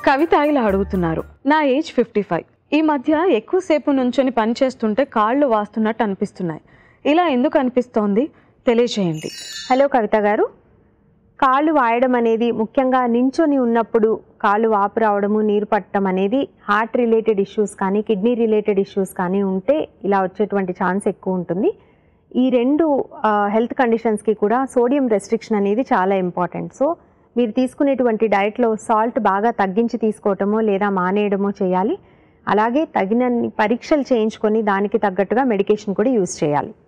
కవిత ఇలా అడుగుతున్నారు నా ఏజ్ ఫిఫ్టీ ఫైవ్ ఈ మధ్య ఎక్కువసేపు నుంచొని పని చేస్తుంటే కాళ్ళు వాస్తున్నట్టు అనిపిస్తున్నాయి ఇలా ఎందుకు అనిపిస్తోంది తెలియజేయండి హలో కవిత గారు కాళ్ళు వాయడం అనేది ముఖ్యంగా నించొని ఉన్నప్పుడు కాళ్ళు వాపు రావడము నీరు పట్టడం అనేది హార్ట్ రిలేటెడ్ ఇష్యూస్ కానీ కిడ్నీ రిలేటెడ్ ఇష్యూస్ కానీ ఉంటే ఇలా వచ్చేటువంటి ఛాన్స్ ఎక్కువ ఉంటుంది ఈ రెండు హెల్త్ కండిషన్స్కి కూడా సోడియం రెస్ట్రిక్షన్ అనేది చాలా ఇంపార్టెంట్ సో మీరు తీసుకునేటువంటి డైట్లో సాల్ట్ బాగా తగ్గించి తీసుకోవటమో లేదా మానేయడమో చేయాలి అలాగే తగినన్ని పరీక్షలు చేయించుకొని దానికి తగ్గట్టుగా మెడికేషన్ కూడా యూస్ చేయాలి